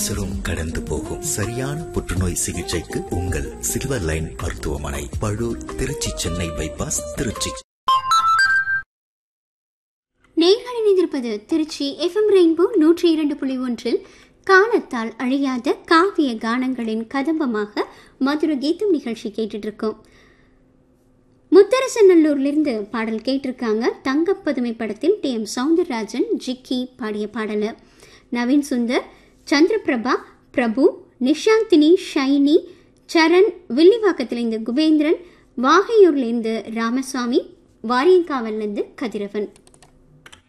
கேன்சரும் கடந்து போகும் சரியான புற்றுநோய் சிகிச்சைக்கு உங்கள் சில்வர் லைன் மருத்துவமனை பழூர் திருச்சி சென்னை பைபாஸ் திருச்சி நேர்கள் இணைந்திருப்பது திருச்சி எஃப்எம் ரெயின்போ நூற்றி இரண்டு புள்ளி ஒன்றில் காலத்தால் அழியாத காவிய கானங்களின் கதம்பமாக மதுர கீதம் நிகழ்ச்சி கேட்டுட்டு இருக்கோம் முத்தரசநல்லூர்லேருந்து பாடல் கேட்டிருக்காங்க தங்கப்பதுமை படத்தில் டி எம் சவுந்தரராஜன் ஜிக்கி பாடிய பாடல நவீன் சுந்தர் சந்திரபிரபா பிரபு நிஷாந்தினி ஷைனி சரண் வில்லிவாக்கத்திலிருந்து குபேந்திரன் வாகையூர்லேருந்து ராமசாமி வாரியங்காவல்லேருந்து கதிரவன்